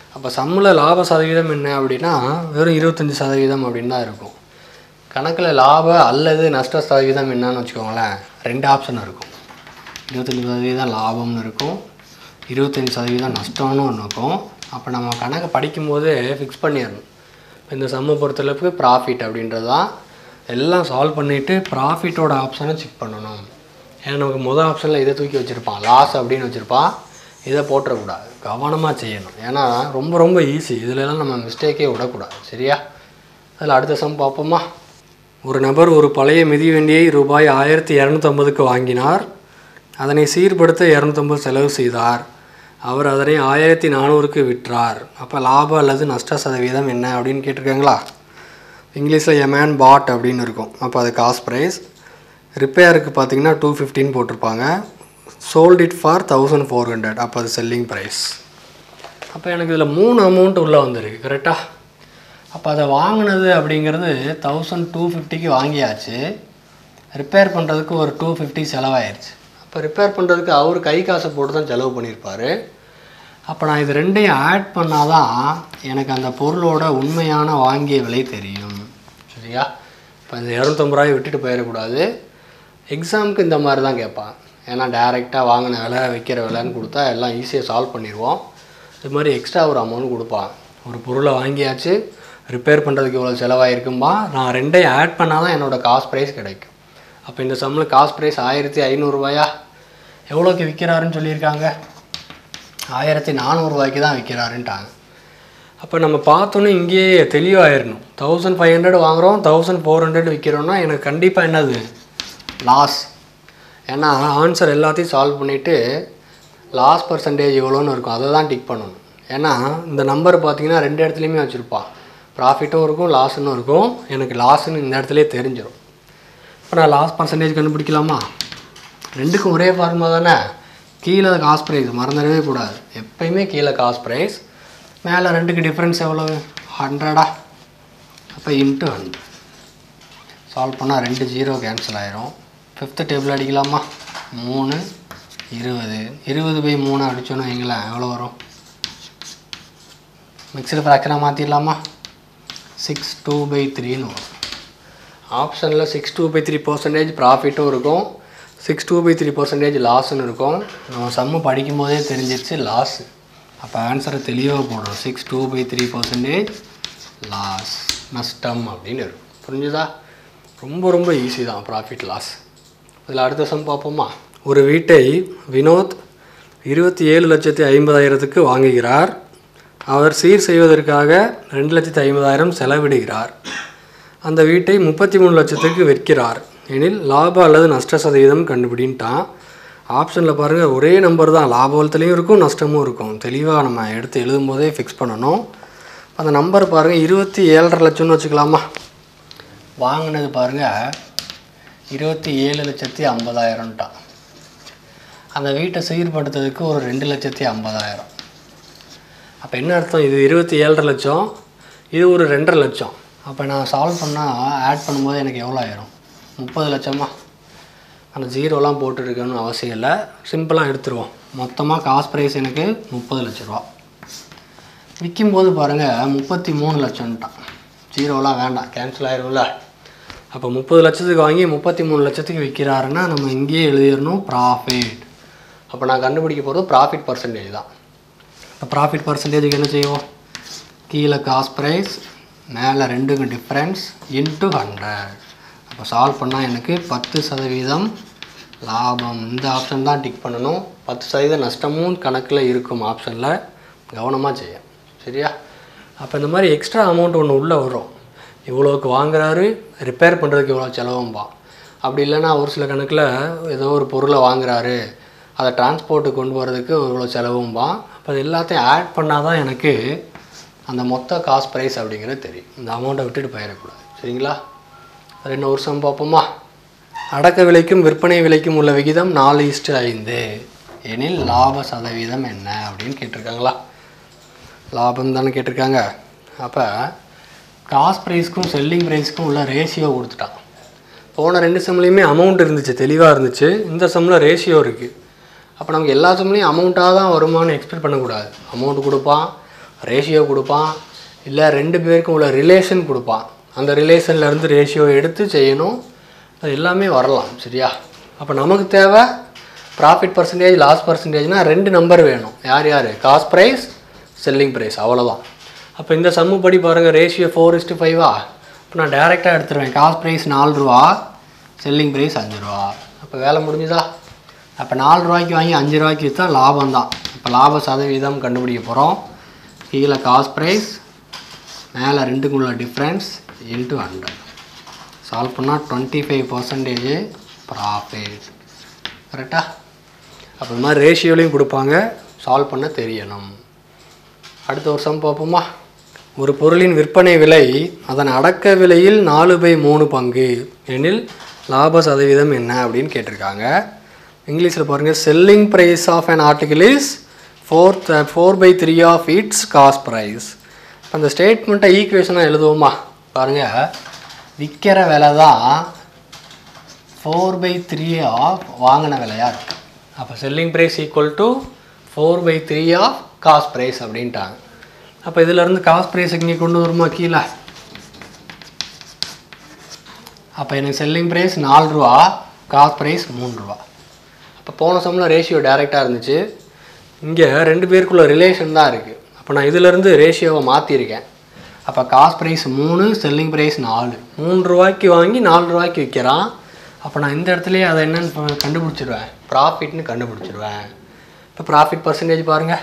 அப்போ சம்மில் லாப சதவீதம் என்ன அப்படின்னா வெறும் இருபத்தஞ்சி சதவீதம் அப்படின்னு தான் இருக்கும் கணக்கில் லாப அல்லது நஷ்ட சதவீதம் என்னன்னு வச்சுக்கோங்களேன் ரெண்டு ஆப்ஷன் இருக்கும் இருபத்தஞ்சி சதவீதம் லாபம்னு இருக்கும் இருபத்தஞ்சி சதவீதம் நஷ்டம்னு ஒன்று இருக்கும் அப்போ நம்ம கணக்கை படிக்கும்போது ஃபிக்ஸ் பண்ணிடணும் இப்ப இந்த சம்மை பொறுத்தளவுக்கு ப்ராஃபிட் அப்படின்றது தான் எல்லாம் சால்வ் பண்ணிவிட்டு ப்ராஃபிட்டோட ஆப்ஷனை செக் பண்ணணும் ஏன்னா நமக்கு முதல் ஆப்ஷனில் இதை தூக்கி வச்சுருப்பான் லாஸ் அப்படின்னு வச்சுருப்பான் இதை போட்டுறக்கூடாது கவனமாக செய்யணும் ஏன்னா ரொம்ப ரொம்ப ஈஸி இதுலலாம் நம்ம மிஸ்டேக்கே விடக்கூடாது சரியா அதில் அடுத்த சம் பார்ப்போமா ஒரு நபர் ஒரு பழைய மிதிவண்டியை ரூபாய் ஆயிரத்தி இரநூத்தம்பதுக்கு வாங்கினார் அதனை சீர்படுத்த இரநூத்தம்பது செலவு செய்தார் அவர் அதனை ஆயிரத்தி நானூறுக்கு விற்றார் அப்போ லாபம் அல்லது நஷ்ட சதவீதம் என்ன அப்படின்னு கேட்டிருக்காங்களா இங்கிலீஷில் எமேன் பாட் அப்படின்னு இருக்கும் அப்போ அது காஸ்ட் ப்ரைஸ் ரிப்பேருக்கு பார்த்தீங்கன்னா டூ ஃபிஃப்டின் போட்டிருப்பாங்க sold it for thousand four hundred அப்போ அது செல்லிங் ப்ரைஸ் அப்போ எனக்கு இதில் மூணு அமௌண்ட் உள்ளே வந்திருக்கு கரெக்டாக அப்போ அதை வாங்கினது அப்படிங்கிறது தௌசண்ட் டூ ஃபிஃப்டிக்கு வாங்கியாச்சு ரிப்பேர் பண்ணுறதுக்கு ஒரு டூ ஃபிஃப்டி செலவாயிருச்சு அப்போ ரிப்பேர் பண்ணுறதுக்கு அவர் கை காசை போட்டு தான் செலவு பண்ணியிருப்பார் அப்போ நான் இது ரெண்டையும் ஆட் பண்ணால் தான் எனக்கு அந்த பொருளோட உண்மையான வாங்கிய விலை தெரியும் சரியா இப்போ இந்த இரநூத்தம்பது ரூபாயை விட்டுட்டு போயிடக்கூடாது எக்ஸாமுக்கு இந்த மாதிரி தான் கேட்பான் ஏன்னா டேரெக்டாக வாங்கின விலை விற்கிற விலைன்னு கொடுத்தா எல்லாம் ஈஸியாக சால்வ் பண்ணிடுவோம் இது மாதிரி எக்ஸ்ட்ரா ஒரு அமௌண்ட் கொடுப்பான் ஒரு பொருளை வாங்கியாச்சு ரிப்பேர் பண்ணுறதுக்கு இவ்வளோ செலவாயிருக்கும்பா நான் ரெண்டையும் ஆட் பண்ணால் தான் என்னோடய காஸ்ட் ப்ரைஸ் கிடைக்கும் அப்போ இந்த சம்மில் காஸ்ட் ப்ரைஸ் ஆயிரத்தி ஐநூறுரூவாயா எவ்வளோக்கு விற்கிறாருன்னு சொல்லியிருக்காங்க ஆயிரத்தி நானூறுரூவாய்க்கு தான் விற்கிறாருன்ட்டாங்க அப்போ நம்ம பார்த்தோன்னே இங்கேயே தெளிவாயிடணும் தௌசண்ட் ஃபைவ் ஹண்ட்ரட் வாங்குகிறோம் தௌசண்ட் ஃபோர் ஹண்ட்ரட் விற்கிறோன்னா எனக்கு கண்டிப்பாக என்னது லாஸ் ஏன்னா ஆன்சர் எல்லாத்தையும் சால்வ் பண்ணிவிட்டு லாஸ் பர்சன்டேஜ் எவ்வளோன்னு இருக்கும் அதை தான் டிக் பண்ணணும் ஏன்னா இந்த நம்பர் பார்த்தீங்கன்னா ரெண்டு இடத்துலையுமே வச்சுருப்பான் ப்ராஃபிட்டும் இருக்கும் லாஸ்ன்னு இருக்கும் எனக்கு லாஸ்ன்னு இந்த இடத்துலயே தெரிஞ்சிடும் இப்போ நான் லாஸ் பர்சன்டேஜ் கண்டுபிடிக்கலாமா ரெண்டுக்கும் ஒரே ஃபார்முலா தானே கீழே காஸ்ட் ப்ரைஸ் மறந்துடவே கூடாது எப்பயுமே கீழே காஸ்ட் ப்ரைஸ் மேலே ரெண்டுக்கு டிஃப்ரென்ஸ் எவ்வளவு ஹண்ட்ரடா அப்போ இன்ட்டு ஹண்ட்ரட் சால்வ் பண்ணால் ரெண்டு ஜீரோ கேன்சல் ஆயிரும் ஃபிஃப்த்து டேபிள் அடிக்கலாமா மூணு இருபது இருபது பை மூணு அடிச்சோன்னா வைங்களேன் எவ்வளோ வரும் மிக்சடு ஃப்ராக்ஷனாக மாற்றிடலாமா சிக்ஸ் டூ பை த்ரீன்னு வரும் ஆப்ஷனில் six two by three percentage ப்ராஃபிட்டும் இருக்கும் six two by three percentage லாஸ்ன்னு இருக்கும் நம்ம சம்மு படிக்கும் போதே தெரிஞ்சிருச்சு லாஸ் அப்போ ஆன்சரை தெளிவாக போடுறோம் six two by three percentage loss நஷ்டம் அப்படின்னு இருக்கும் புரிஞ்சுதா ரொம்ப ரொம்ப ஈஸி தான் ப்ராஃபிட் லாஸ் இதில் அடுத்த சம் பார்ப்போமா ஒரு வீட்டை வினோத் இருபத்தி ஏழு லட்சத்தி ஐம்பதாயிரத்துக்கு வாங்குகிறார் அவர் சீர் செய்வதற்காக ரெண்டு லட்சத்தி ஐம்பதாயிரம் செலவிடுகிறார் அந்த வீட்டை முப்பத்தி மூணு லட்சத்துக்கு விற்கிறார் எனில் லாபம் அல்லது நஷ்ட சதவீதம் கண்டுபிடின்ட்டான் ஆப்ஷனில் பாருங்கள் ஒரே நம்பர் தான் லாபத்துலேயும் இருக்கும் நஷ்டமும் இருக்கும் தெளிவாக நம்ம எடுத்து எழுதும்போதே ஃபிக்ஸ் பண்ணணும் அந்த நம்பர் பாருங்கள் இருபத்தி ஏழரை லட்சம்னு வச்சுக்கலாமா வாங்கினது பாருங்கள் இருபத்தி ஏழு லட்சத்தி ஐம்பதாயிரம்ட்டான் அந்த வீட்டை சீர்படுத்துறதுக்கு ஒரு ரெண்டு லட்சத்தி ஐம்பதாயிரம் அப்போ என்ன அர்த்தம் இது இருபத்தி ஏழரை லட்சம் இது ஒரு ரெண்டரை லட்சம் அப்போ நான் சால்வ் பண்ணால் ஆட் பண்ணும்போது எனக்கு எவ்வளோ ஆயிரும் முப்பது லட்சமா அந்த ஜீரோலாம் போட்டுருக்கணும்னு அவசியம் இல்லை சிம்பிளாக எடுத்துருவோம் மொத்தமாக காஸ்ட் ப்ரைஸ் எனக்கு முப்பது லட்ச ரூபா விற்கும்போது பாருங்கள் முப்பத்தி மூணு லட்சம்ட்டான் ஜீரோலாம் வேண்டாம் கேன்சல் ஆயிரும்ல அப்போ முப்பது லட்சத்துக்கு வாங்கி முப்பத்தி மூணு லட்சத்துக்கு விற்கிறாருன்னா நம்ம இங்கேயே எழுதிடணும் ப்ராஃபிட் அப்போ நான் கண்டுபிடிக்க போகிறது ப்ராஃபிட் பர்சன்டேஜ் தான் இப்போ ப்ராஃபிட் பர்சன்டேஜுக்கு என்ன செய்வோம் கீழே காஸ்ட் ப்ரைஸ் மேலே ரெண்டுக்கு டிஃப்ரென்ஸ் இன்ட்டு ஹண்ட்ரட் அப்போ சால்வ் பண்ணால் எனக்கு பத்து சதவீதம் லாபம் இந்த ஆப்ஷன் தான் டிக் பண்ணணும் பத்து சதவீதம் நஷ்டமும் கணக்கில் இருக்கும் ஆப்ஷனில் கவனமாக செய்ய சரியா அப்போ இந்த மாதிரி எக்ஸ்ட்ரா அமௌண்ட் ஒன்று உள்ளே வரும் இவ்வளோக்கு வாங்குறாரு ரிப்பேர் பண்ணுறதுக்கு இவ்வளோ செலவும்பா அப்படி இல்லைன்னா ஒரு சில கணக்கில் ஏதோ ஒரு பொருளை வாங்குறாரு அதை டிரான்ஸ்போர்ட்டுக்கு கொண்டு வரதுக்கு இவ்வளோ செலவும்பா அப்போ அது எல்லாத்தையும் ஆட் பண்ணால் தான் எனக்கு அந்த மொத்த காஸ்ட் ப்ரைஸ் அப்படிங்கிறது தெரியும் இந்த அமௌண்ட்டை விட்டுட்டு போயிடக்கூடாது சரிங்களா அது இன்னும் ஒரு சம் பார்ப்போமா அடக்க விலைக்கும் விற்பனை விலைக்கும் உள்ள விகிதம் நாலு இஸ்டு ஐந்து எனில் லாப சதவீதம் என்ன அப்படின்னு கேட்டிருக்காங்களா லாபம் தானே கேட்டிருக்காங்க அப்போ காஸ்ட் ப்ரைஸ்க்கும் செல்லிங் ப்ரைஸ்க்கும் உள்ள ரேஷியோ கொடுத்துட்டான் போன ரெண்டு சம்லேயுமே அமௌண்ட் இருந்துச்சு தெளிவாக இருந்துச்சு இந்த சம்மில் ரேஷியோ இருக்குது அப்போ நமக்கு எல்லா சம்லேயும் அமௌண்ட்டாக தான் வருமானு எக்ஸ்பெக்ட் பண்ணக்கூடாது அமௌண்ட் கொடுப்பான் ரேஷியோ கொடுப்பான் இல்லை ரெண்டு பேருக்கும் உள்ள ரிலேஷன் கொடுப்பான் அந்த ரிலேஷன்லேருந்து ரேஷியோ எடுத்து செய்யணும் அது எல்லாமே வரலாம் சரியா அப்போ நமக்கு தேவை ப்ராஃபிட் பர்சன்டேஜ் லாஸ் பர்சன்டேஜ்னால் ரெண்டு நம்பர் வேணும் யார் யார் காஸ்ட் ப்ரைஸ் செல்லிங் ப்ரைஸ் அவ்வளோதான் அப்போ இந்த சம்மு படி பாருங்கள் ரேஷியோ ஃபோர் இஸ்ட்டு ஃபைவா இப்போ நான் டேரெக்டாக எடுத்துருவேன் காஸ்ட் ப்ரைஸ் நாலு ரூபா செல்லிங் ப்ரைஸ் அஞ்சு ரூபா அப்போ வேலை முடிஞ்சுதா அப்போ நாலு ரூபாய்க்கு வாங்கி அஞ்சு ரூபாய்க்கு விற்றா லாபம் தான் இப்போ லாப சதவீதம் கண்டுபிடிக்க போகிறோம் கீழே காஸ்ட் ப்ரைஸ் மேலே ரெண்டுக்கும் உள்ள டிஃப்ரென்ஸ் இன்ட்டு ஹண்ட்ரட் சால்வ் பண்ணால் டுவெண்ட்டி ஃபைவ் பர்சன்டேஜ் ப்ராஃபிட் கரெக்டாக அப்போ இந்த மாதிரி ரேஷியோலையும் கொடுப்பாங்க சால்வ் பண்ண தெரியணும் அடுத்த வருஷம் பார்ப்போமா ஒரு பொருளின் விற்பனை விலை அதன் அடக்க விலையில் நாலு பை மூணு பங்கு எனில் லாப சதவீதம் என்ன அப்படின்னு கேட்டிருக்காங்க இங்கிலீஷில் பாருங்கள் selling price of an article is four four by three of it's cost price இப்போ அந்த ஸ்டேட்மெண்ட்டை ஈக்குவேஷனாக எழுதுவோமா பாருங்கள் விற்கிற விலை தான் ஃபோர் பை த்ரீ ஆஃப் வாங்கின விலையா இருக்கு அப்போ selling price equal to four by three of cost price அப்படின்ட்டாங்க அப்போ இதிலேருந்து காஸ்ட் ப்ரைஸ் இங்கே கொண்டு வருமா கீழே அப்போ எனக்கு செல்லிங் ப்ரைஸ் நாலு ரூபா காஸ்ட் ப்ரைஸ் மூணு ரூபா அப்போ போன சம்மில் ரேஷியோ டைரெக்டாக இருந்துச்சு இங்கே ரெண்டு பேருக்குள்ள ரிலேஷன் தான் இருக்குது அப்போ நான் இதிலேருந்து ரேஷியோவை மாற்றிருக்கேன் அப்போ காஸ்ட் ப்ரைஸ் மூணு செல்லிங் ப்ரைஸ் நாலு மூணு ரூபாய்க்கு வாங்கி நாலு ரூபாய்க்கு விற்கிறான் அப்போ நான் இந்த இடத்துலயே அதை என்னன்னு ப- கண்டுபிடிச்சிடுவேன் ப்ராஃபிட்னு கண்டுபிடிச்சிடுவேன் இப்போ ப்ராஃபிட் பர்சன்டேஜ் பாருங்கள்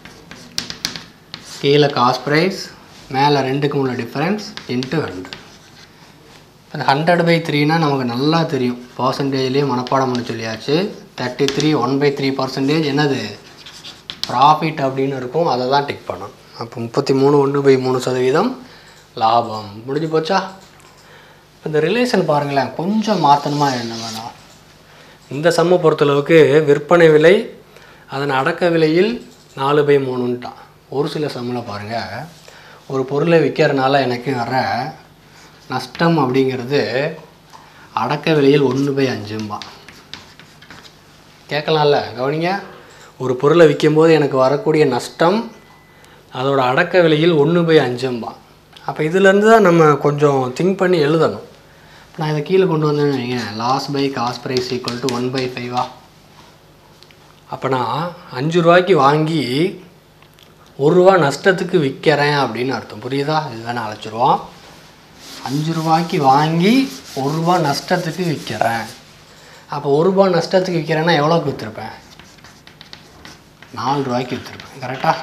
கீழே காஸ்ட் ப்ரைஸ் மேலே ரெண்டுக்கும் உள்ள டிஃப்ரென்ஸ் இன்ட்டு ஹண்ட்ரட் இப்போ ஹண்ட்ரட் பை த்ரீனா நமக்கு நல்லா தெரியும் பர்சன்டேஜ்லேயே மனப்பாடம் பண்ண சொல்லியாச்சு thirty three one by three percentage என்னது ப்ராஃபிட் அப்படின்னு இருக்கும் அதை தான் டிக் பண்ணணும் அப்போ முப்பத்தி மூணு ஒன்று பை மூணு சதவீதம் லாபம் முடிஞ்சு போச்சா இப்போ இந்த ரிலேஷன் பாருங்களேன் கொஞ்சம் மாற்றணுமா என்ன வேணாம் இந்த சம்மை பொறுத்தளவுக்கு விற்பனை விலை அதன் அடக்க விலையில் நாலு பை மூணுன்ட்டான் ஒரு சில சம்மில் பாருங்கள் ஒரு பொருளை விற்கிறனால எனக்கு வர நஷ்டம் அப்படிங்கிறது அடக்க விலையில் ஒன்று பை அஞ்சும்பா கேட்கலாம்ல கவனிங்க ஒரு பொருளை விற்கும்போது எனக்கு வரக்கூடிய நஷ்டம் அதோட அடக்க விலையில் ஒன்று பை அஞ்சும்பா அப்போ இதுலேருந்து தான் நம்ம கொஞ்சம் திங்க் பண்ணி எழுதணும் இப்ப நான் இதை கீழே கொண்டு வந்தேன்னு வைங்க loss by cost price equal to one by ஃபைவா அப்போ நான் அஞ்சு ரூபாய்க்கு வாங்கி ஒரு ரூபா நஷ்டத்துக்கு விற்கிறேன் அப்படின்னு அர்த்தம் புரியுதா இதுதானே அழைச்சிருவோம் அஞ்சு ரூபாய்க்கு வாங்கி ஒரு ரூபா நஷ்டத்துக்கு விற்கிறேன் அப்போ ஒரு ரூபா நஷ்டத்துக்கு விற்கிறேன்னா எவ்வளோக்கு விற்றுருப்பேன் நாலு ரூபாய்க்கு விற்றுருப்பேன் கரெக்டாக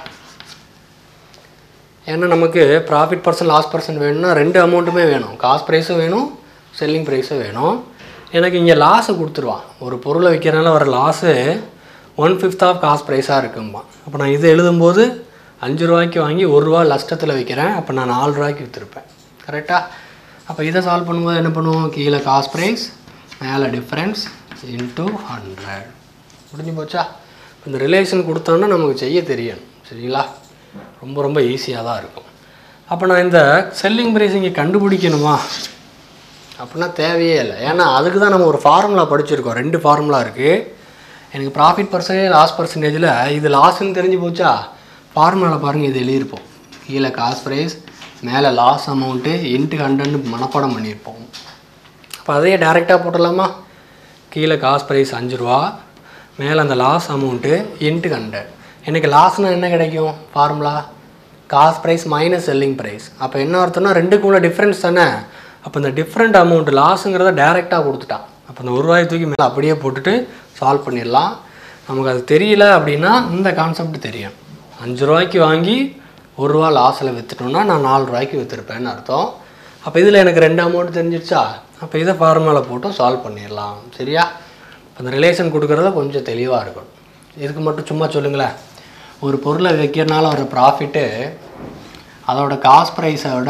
ஏன்னா நமக்கு ப்ராஃபிட் பர்சன் லாஸ் பர்சன் வேணும்னா ரெண்டு அமௌண்ட்டுமே வேணும் காஸ்ட் ப்ரைஸும் வேணும் செல்லிங் ப்ரைஸும் வேணும் எனக்கு இங்கே லாஸை கொடுத்துருவான் ஒரு பொருளை விற்கிறனால வர loss one fifth of cost ப்ரைஸாக இருக்கும்பா அப்போ நான் இதை எழுதும்போது அஞ்சு ரூபாய்க்கு வாங்கி ஒரு ரூபா நஷ்டத்தில் விற்கிறேன் அப்போ நான் நாலு ரூபாய்க்கு விற்றுருப்பேன் கரெக்டாக அப்போ இதை சால்வ் பண்ணும்போது என்ன பண்ணுவோம் கீழே காஸ்ட் ப்ரைஸ் மேலே டிஃப்ரென்ஸ் இன்ட்டு ஹண்ட்ரட் முடிஞ்சு போச்சா இந்த ரிலேஷன் கொடுத்தோன்னா நமக்கு செய்ய தெரியணும் சரிங்களா ரொம்ப ரொம்ப ஈஸியாக தான் இருக்கும் அப்போ நான் இந்த செல்லிங் ப்ரைஸ் இங்கே கண்டுபிடிக்கணுமா அப்படின்னா தேவையே இல்லை ஏன்னா அதுக்கு தான் நம்ம ஒரு ஃபார்முலா படிச்சிருக்கோம் ரெண்டு ஃபார்முலா இருக்குது எனக்கு ப்ராஃபிட் பர்சன்டேஜ் லாஸ் பர்சன்டேஜில் இது லாஸ்ன்னு தெரிஞ்சு போச்சா ஃபார்முலாவில் பாருங்கள் இது எழுதியிருப்போம் கீழே காஸ்ட் ப்ரைஸ் மேலே லாஸ் அமௌண்ட்டு இன்ட்டு ஹண்ட்ரட்னு மனப்பாடம் பண்ணியிருப்போம் அப்போ அதையே டேரெக்டாக போட்டுடலாமா கீழே காஸ்ட் ப்ரைஸ் அஞ்சு ரூபா மேலே அந்த லாஸ் அமௌண்ட்டு இன்ட்டு ஹண்ட்ரட் எனக்கு லாஸ்னால் என்ன கிடைக்கும் formula cost price minus selling price அப்போ என்ன அர்த்தம்னா ரெண்டுக்கும் உள்ள டிஃப்ரென்ஸ் தானே அப்போ இந்த டிஃப்ரெண்ட் அமௌண்ட் லாஸுங்கிறத டேரெக்டாக கொடுத்துட்டான் அப்போ இந்த ஒரு ரூபாய் தூக்கி மேலே அப்படியே போட்டுட்டு சால்வ் பண்ணிடலாம் நமக்கு அது தெரியல அப்படின்னா இந்த கான்செப்ட் தெரியும் அஞ்சு ரூபாய்க்கு வாங்கி ஒரு ரூபா லாஸில் விற்றுட்டோம்னா நான் நாலு ரூபாய்க்கு விற்றுருப்பேன்னு அர்த்தம் அப்போ இதில் எனக்கு ரெண்டு அமௌண்ட் தெரிஞ்சிருச்சா அப்போ இதை ஃபார்முலா போட்டு சால்வ் பண்ணிடலாம் சரியா அந்த ரிலேஷன் கொடுக்குறத கொஞ்சம் தெளிவாக இருக்கணும் இதுக்கு மட்டும் சும்மா சொல்லுங்களேன் ஒரு பொருளை வைக்கிறனால வர ப்ராஃபிட்டு அதோட காஸ்ட் ப்ரைஸை விட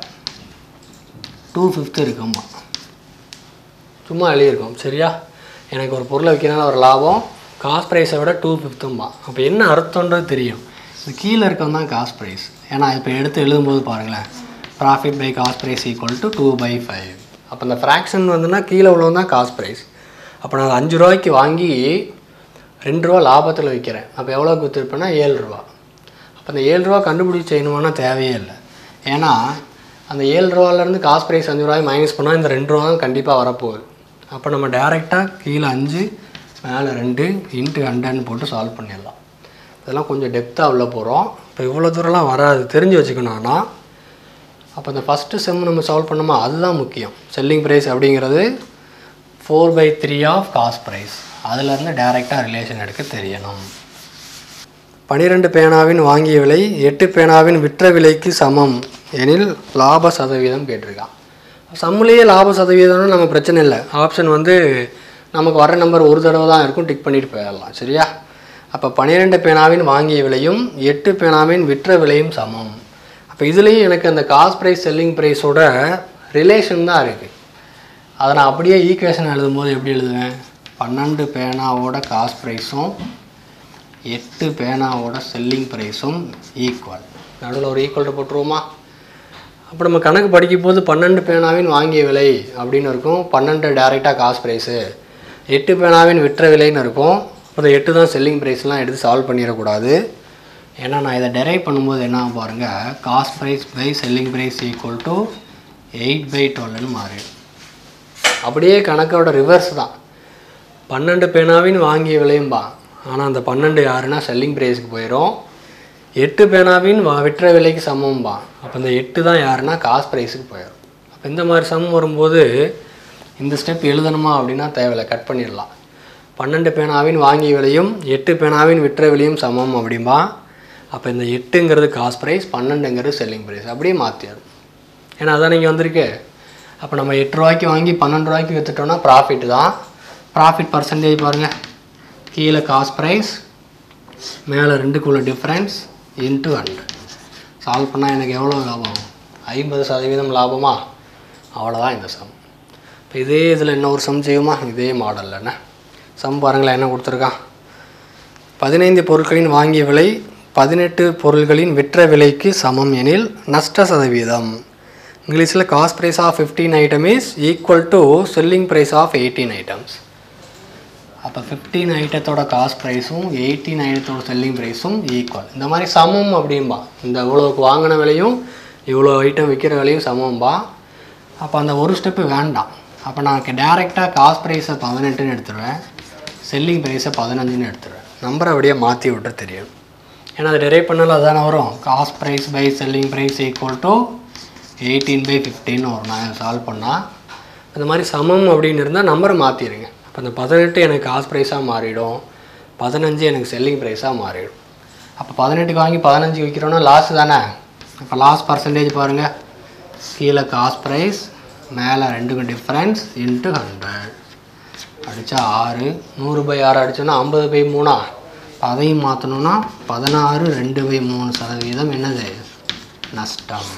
டூ ஃபிஃப்த் இருக்குமா சும்மா எழுதியிருக்கோம் சரியா எனக்கு ஒரு பொருளை விற்கிறனால ஒரு லாபம் காஸ்ட் ப்ரைஸை விட டூ ஃபிஃப்த்தும்பா அப்போ என்ன அர்த்தம்ன்றது தெரியும் இது கீழே இருக்கவன் தான் காஸ்ட் ப்ரைஸ் ஏன்னா இப்போ எடுத்து எழுதும்போது பாருங்களேன் profit by cost price equal to two by five அப்போ இந்த ஃப்ராக்ஷன் வந்துன்னா கீழே உள்ளவன் தான் காஸ்ட் ப்ரைஸ் அப்போ நான் அஞ்சு ரூபாய்க்கு வாங்கி ரெண்டு ரூபா லாபத்தில் விற்கிறேன் அப்போ எவ்வளோக்கு விற்றுருப்பேன்னா ஏழு ரூபா அப்போ அந்த ஏழு ரூபா கண்டுபிடிச்சி செய்யணுமானா தேவையே இல்லை ஏன்னா அந்த ஏழு ரூபாலேருந்து காசு ப்ரைஸ் அஞ்சு ரூபாய் மைனஸ் பண்ணால் இந்த ரெண்டு ரூபா தான் கண்டிப்பாக வரப்போகுது அப்போ நம்ம டேரெக்டாக கீழே அஞ்சு மேலே ரெண்டு இன்ட்டு ஹண்ட்ரட்னு போட்டு சால்வ் பண்ணிடலாம் இதெல்லாம் கொஞ்சம் டெப்த்தாக உள்ள போகிறோம் இப்போ இவ்வளோ தூரம்லாம் வராது தெரிஞ்சு வச்சுக்கணும்னா அப்போ இந்த ஃபஸ்ட்டு செம் நம்ம சால்வ் பண்ணோமா அதுதான் முக்கியம் செல்லிங் ப்ரைஸ் அப்படிங்கிறது four by three of cost price அதுலேருந்து டைரெக்டாக ரிலேஷன் எடுக்க தெரியணும் பனிரெண்டு பேனாவின் வாங்கிய விலை எட்டு பேனாவின் விற்ற விலைக்கு சமம் எனில் லாப சதவீதம் கேட்டிருக்கான் சம்முலேயே லாப சதவீதம்னு நம்ம பிரச்சனை இல்லை ஆப்ஷன் வந்து நமக்கு வர நம்பர் ஒரு தடவை தான் இருக்கும் டிக் பண்ணிட்டு போயிடலாம் சரியா அப்போ பன்னிரெண்டு பேனாவின் வாங்கிய விலையும் எட்டு பேனாவின் விற்ற விலையும் சமம் அப்போ இதுலேயும் எனக்கு அந்த காஸ்ட் ப்ரைஸ் செல்லிங் ப்ரைஸோட ரிலேஷன் தான் இருக்குது அதை நான் அப்படியே ஈக்குவேஷன் எழுதும்போது எப்படி எழுதுவேன் பன்னெண்டு பேனாவோட காஸ்ட் ப்ரைஸும் எட்டு பேனாவோட செல்லிங் ப்ரைஸும் ஈக்குவல் நடுவில் ஒரு ஈக்குவல்ட்டு போட்டுருவோமா அப்போ நம்ம கணக்கு படிக்கும் போது பன்னெண்டு பேனாவின் வாங்கிய விலை அப்படின்னு இருக்கும் பன்னெண்டு டேரெக்டாக காஸ்ட் ப்ரைஸு எட்டு பேனாவின் விற்ற விலைன்னு இருக்கும் அப்போ இந்த எட்டு தான் செல்லிங் ப்ரைஸ்லாம் எடுத்து சால்வ் பண்ணிடக்கூடாது ஏன்னா நான் இதை டெரைவ் பண்ணும்போது என்ன ஆகும் பாருங்கள் cost price by selling price equal to eight by டுவெல்னு மாறிடும் அப்படியே கணக்கோட ரிவர்ஸ் தான் பன்னெண்டு பேனாவின் வாங்கிய விலையும்பா ஆனால் அந்த பன்னெண்டு யாருன்னா செல்லிங் ப்ரைஸ்க்கு போயிடும் எட்டு பேனாவின் வா விற்ற விலைக்கு சமம்பா அப்போ இந்த எட்டு தான் யாருன்னா காஸ்ட் ப்ரைஸுக்கு போயிடும் அப்போ இந்த மாதிரி சம் வரும்போது இந்த ஸ்டெப் எழுதணுமா அப்படின்னா தேவையில்லை கட் பண்ணிடலாம் பன்னெண்டு பேனாவின் வாங்கிய விலையும் எட்டு பேனாவின் விற்ற விலையும் சமம் அப்படிம்பா அப்போ இந்த எட்டுங்கிறது காஸ்ட் ப்ரைஸ் பன்னெண்டுங்கிறது செல்லிங் ப்ரைஸ் அப்படியே மாற்றிடும் ஏன்னா அதான் நீங்கள் வந்திருக்கு அப்போ நம்ம எட்டு ரூபாய்க்கு வாங்கி பன்னெண்டு ரூபாய்க்கு விற்றுட்டோம்னா ப்ராஃபிட் தான் ப்ராஃபிட் பர்சன்டேஜ் பாருங்கள் கீழே காஸ்ட் ப்ரைஸ் மேலே ரெண்டுக்குள்ள டிஃப்ரென்ஸ் இன்ட்டு ஹண்ட்ரட் சால்வ் பண்ணால் எனக்கு எவ்வளோ லாபம் ஐம்பது சதவீதம் லாபமா அவ்வளோதான் இந்த சம் இப்போ இதே இதில் என்ன ஒரு சம் செய்யுமா இதே மாடலில் என்ன சம் பாருங்களேன் என்ன கொடுத்துருக்கான் பதினைந்து பொருட்களின் வாங்கிய விலை பதினெட்டு பொருள்களின் விற்ற விலைக்கு சமம் எனில் நஷ்ட சதவீதம் இங்கிலீஷில் cost price of fifteen item is equal to selling price of eighteen items அப்போ ஃபிஃப்டீன் ஐட்டத்தோட காஸ்ட் ப்ரைஸும் எயிட்டீன் ஐட்டத்தோட செல்லிங் ப்ரைஸும் ஈக்குவல் இந்த மாதிரி சமம் அப்படிம்பா இந்த இவ்வளோக்கு வாங்கின விலையும் இவ்வளோ ஐட்டம் விற்கிற விலையும் சமம்பா அப்போ அந்த ஒரு ஸ்டெப்பு வேண்டாம் அப்போ நான் டேரெக்டாக காஸ்ட் ப்ரைஸை பதினெட்டுன்னு எடுத்துருவேன் செல்லிங் ப்ரைஸை பதினஞ்சுன்னு எடுத்துருவேன் நம்பரை அப்படியே மாற்றி விட்டு தெரியும் ஏன்னா அதை டெரைவ் பண்ணாலும் அதானே வரும் cost price by selling price equal to eighteen by ஃபிஃப்டின்னு வரும் நான் சால்வ் பண்ணால் அந்த மாதிரி சமம் அப்படின்னு இருந்தால் நம்பரை மாற்றிடுங்க அப்போ அந்த பதினெட்டு எனக்கு காஸ்ட் ப்ரைஸாக மாறிடும் பதினஞ்சு எனக்கு செல்லிங் ப்ரைஸாக மாறிடும் அப்போ பதினெட்டுக்கு வாங்கி பதினஞ்சு விற்கிறோன்னா லாஸ் தானே அப்போ லாஸ் பர்சன்டேஜ் பாருங்கள் கீழே காஸ்ட் ப்ரைஸ் மேலே ரெண்டுக்கும் டிஃப்ரென்ஸ் இன்ட்டு ஹண்ட்ரட் அடித்தா ஆறு நூறு பை ஆறு அடித்தோன்னா ஐம்பது பை மூணா அதையும் மாற்றணும்னா பதினாறு ரெண்டு பை மூணு சதவீதம் என்னது நஷ்டம்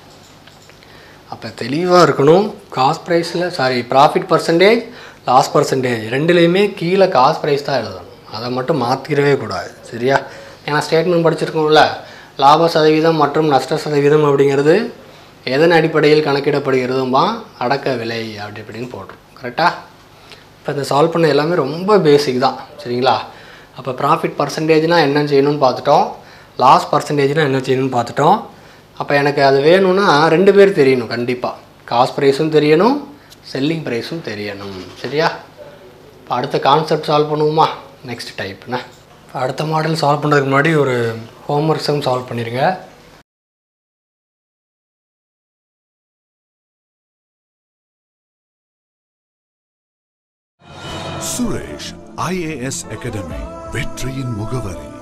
அப்போ தெளிவாக இருக்கணும் காஸ்ட் ப்ரைஸில் sorry profit percentage loss percentage ரெண்டுலேயுமே கீழே காஸ்ட் ப்ரைஸ் தான் எழுதணும் அதை மட்டும் மாற்றிடவே கூடாது சரியா ஏன்னா ஸ்டேட்மெண்ட் படிச்சிருக்கோம்ல லாப சதவீதம் மற்றும் நஷ்ட சதவீதம் அப்படிங்கிறது எதன் அடிப்படையில் கணக்கிடப்படுகிறதும்பா அடக்க விலை அப்படி இப்படின்னு போட்டுரும் கரெக்டாக இப்போ இந்த சால்வ் பண்ண எல்லாமே ரொம்ப பேசிக் தான் சரிங்களா அப்போ ப்ராஃபிட் பர்சன்டேஜ்னால் என்ன செய்யணும்னு பார்த்துட்டோம் லாஸ் பர்சன்டேஜ்னால் என்ன செய்யணும்னு பார்த்துட்டோம் அப்போ எனக்கு அது வேணும்னா ரெண்டு பேர் தெரியணும் கண்டிப்பாக காஸ்ட் ப்ரைஸும் தெரியணும் செல்லிங் ப்ரைஸும் தெரியணும் சரியா இப்போ அடுத்த கான்செப்ட் சால்வ் பண்ணுவோமா நெக்ஸ்ட் டைப்னா அடுத்த மாடல் சால்வ் பண்ணுறதுக்கு முன்னாடி ஒரு ஹோம்ஒர்க் சம் சால்வ் பண்ணிடுங்க சுரேஷ் ஐஏஎஸ் அகாடமி வெற்றியின் முகவரி